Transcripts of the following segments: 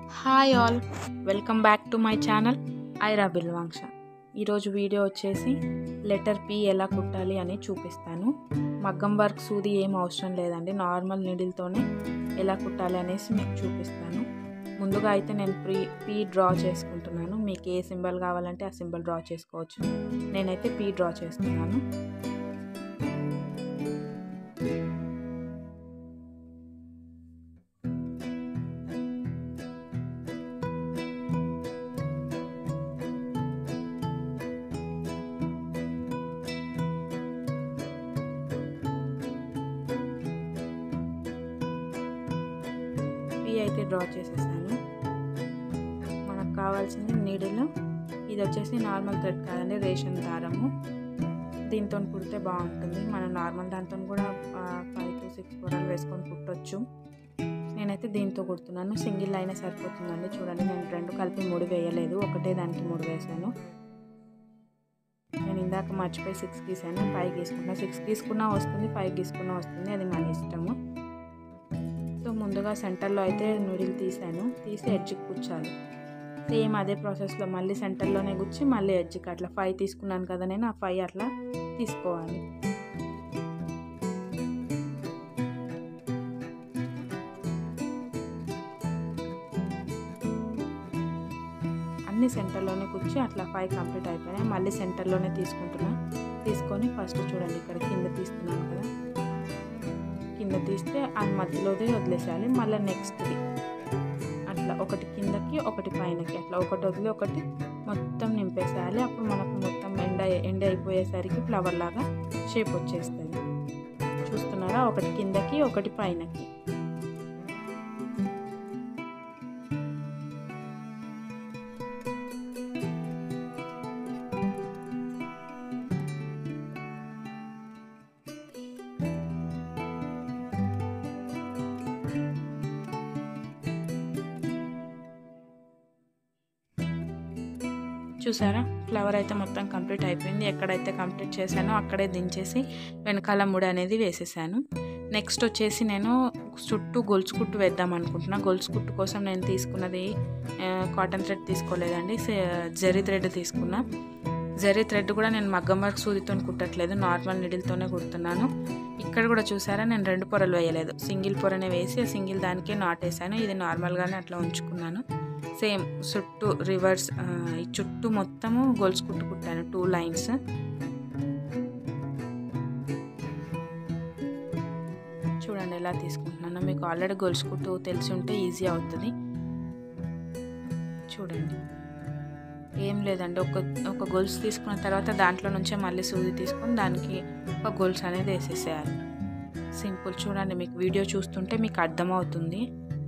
hi all welcome back to my channel Aira Bilvanksha ఈరోజు video వచ్చేసి letter P ఎలా కుట్టాలి అని చూపిస్తాను మగ్గం వర్క్ సూది ఏం అవసరం లేదండి నార్మల్ నీడిల్తోనే ఎలా కుట్టాలి అనేసి మీకు చూపిస్తాను ముందుగా అయితే నేను ప్రీ పీ డ్రా చేసుకుంటున్నాను మీకు ఏ సింబల్ కావాలంటే ఆ సింబల్ డ్రా చేసుకోవచ్చు నేనైతే పీ డ్రా చేస్తున్నాను పీ అయితే డ్రా చేసేసాను మనకు కావాల్సింది నీడిల్ ఇది వచ్చేసి నార్మల్ థ్రెడ్ కాదండి రేషన్ దారము దీంతో కుడితే బాగుంటుంది మనం నార్మల్ దాంతో కూడా ఫైవ్ టు సిక్స్ పొరలు వేసుకొని కుట్టొచ్చు నేనైతే దీంతో కుడుతున్నాను సింగిల్ అయినా సరిపోతుందండి చూడండి నేను రెండు కలిపి ముడి వేయలేదు ఒకటే దానికి ముడి వేసాను నేను ఇందాక మర్చిపోయి సిక్స్ గీసాను ఫైవ్ గీసుకున్నా సిక్స్ గీసుకున్నా వస్తుంది ఫైవ్ గీసుకున్నా వస్తుంది అది మన ఇష్టము సో ముందుగా సెంటర్లో అయితే నూడిల్ తీసాను తీసి ఎడ్జ్కి కూర్చాలి సేమ్ అదే ప్రాసెస్లో మళ్ళీ సెంటర్లోనే గుచ్చి మళ్ళీ ఎడ్జ్కి అట్లా ఫైవ్ తీసుకున్నాను కదా నేను ఆ ఫైవ్ అట్లా తీసుకోవాలి అన్ని సెంటర్లోనే కూర్చి అట్లా ఫైవ్ కంప్లీట్ అయిపోయినాయి మళ్ళీ సెంటర్లోనే తీసుకుంటున్నా తీసుకొని ఫస్ట్ చూడండి ఇక్కడ కింద తీస్తున్నాను కదా కింద తీస్తే అది మధ్యలోదే వదిలేసేయాలి మళ్ళీ నెక్స్ట్ది అట్లా ఒకటి కిందకి ఒకటి పైనకి అట్లా ఒకటి వదిలి ఒకటి మొత్తం నింపేసేయాలి అప్పుడు మనకు మొత్తం ఎండ ఎండ అయిపోయేసరికి ఫ్లవర్ లాగా షేప్ వచ్చేస్తుంది చూస్తున్నారా ఒకటి కిందకి ఒకటి పైనకి చూసారా ఫ్లవర్ అయితే మొత్తం కంప్లీట్ అయిపోయింది ఎక్కడైతే కంప్లీట్ చేశానో అక్కడే దించేసి వెనకాల ముడి అనేది వేసేసాను నెక్స్ట్ వచ్చేసి నేను చుట్టూ గొలుసు కుట్టు వేద్దాం అనుకుంటున్నా గొలుసు కుట్టు కోసం నేను తీసుకున్నది కాటన్ థ్రెడ్ తీసుకోలేదండి జరీ థ్రెడ్ తీసుకున్నా జరీ థ్రెడ్ కూడా నేను మగ్గం వర్క్ సూదితో కుట్టట్లేదు నార్మల్ నిడిల్తోనే కుడుతున్నాను ఇక్కడ కూడా చూసారా నేను రెండు పొరలు వేయలేదు సింగిల్ పొరనే వేసి సింగిల్ దానికే నాటేసాను ఇది నార్మల్గానే అట్లా ఉంచుకున్నాను సేమ్ చుట్టూ రివర్స్ ఈ చుట్టూ మొత్తము గొలుసు కుట్టు కుట్టాను టూ లైన్స్ చూడండి ఎలా తీసుకుంటున్నాను మీకు ఆల్రెడీ గొలుసు కుట్టు తెలిసి ఉంటే ఈజీ అవుతుంది చూడండి ఏం లేదండి ఒక ఒక గొలుసు తీసుకున్న తర్వాత దాంట్లో నుంచే మళ్ళీ సూది తీసుకొని దానికి ఒక గొలుసు అనేది వేసేసేయాలి సింపుల్ చూడండి మీకు వీడియో చూస్తుంటే మీకు అర్థమవుతుంది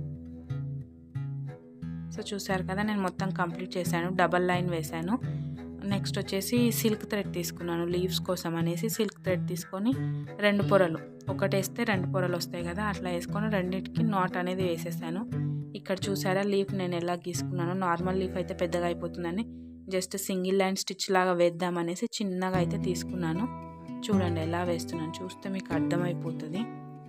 సో చూసారు కదా నేను మొత్తం కంప్లీట్ చేశాను డబల్ లైన్ వేశాను నెక్స్ట్ వచ్చేసి సిల్క్ థ్రెడ్ తీసుకున్నాను లీవ్స్ కోసం అనేసి సిల్క్ థ్రెడ్ తీసుకొని రెండు పొరలు ఒకటి వేస్తే రెండు పొరలు వస్తాయి కదా అట్లా వేసుకొని రెండింటికి నాట్ అనేది వేసేసాను ఇక్కడ చూసారా లీఫ్ నేను ఎలా గీసుకున్నాను నార్మల్ లీఫ్ అయితే పెద్దగా అయిపోతుందని జస్ట్ సింగిల్ లైన్ స్టిచ్ లాగా వేద్దామనేసి చిన్నగా అయితే తీసుకున్నాను చూడండి ఎలా వేస్తున్నాను చూస్తే మీకు అర్థమైపోతుంది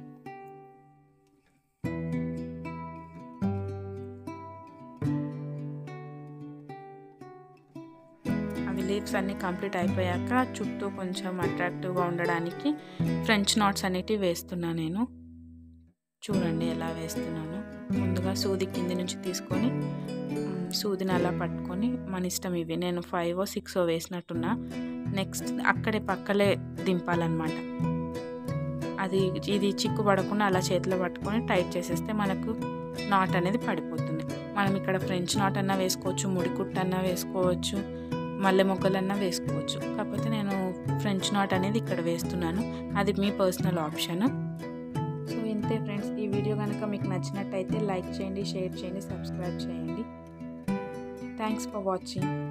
అవి లీవ్స్ అన్నీ కంప్లీట్ అయిపోయాక చుట్టూ కొంచెం అట్రాక్టివ్గా ఉండడానికి ఫ్రెంచ్ నాట్స్ అనేటివి వేస్తున్నా నేను చూడండి ఎలా వేస్తున్నాను ముందుగా సూది కింది నుంచి తీసుకొని సూదిని అలా పట్టుకొని మన ఇష్టం ఇవి నేను ఫైవ్ సిక్స్ వేసినట్టున్నా నెక్స్ట్ అక్కడే పక్కలే దింపాలన్నమాట అది ఇది చిక్కు పడకుండా అలా చేతిలో పట్టుకొని టైట్ చేసేస్తే మనకు నాట్ అనేది పడిపోతుంది మనం ఇక్కడ ఫ్రెంచ్ నాట్ అన్నా వేసుకోవచ్చు ముడికుట్టు అన్నా వేసుకోవచ్చు మల్లె మొగ్గలన్నా వేసుకోవచ్చు కాకపోతే నేను ఫ్రెంచ్ నాట్ అనేది ఇక్కడ వేస్తున్నాను అది మీ పర్సనల్ ఆప్షన్ సో ఇంతే ఫ్రెండ్స్ ఈ వీడియో కనుక మీకు నచ్చినట్టయితే లైక్ చేయండి షేర్ చేయండి సబ్స్క్రైబ్ చేయండి థ్యాంక్స్ ఫర్ వాచింగ్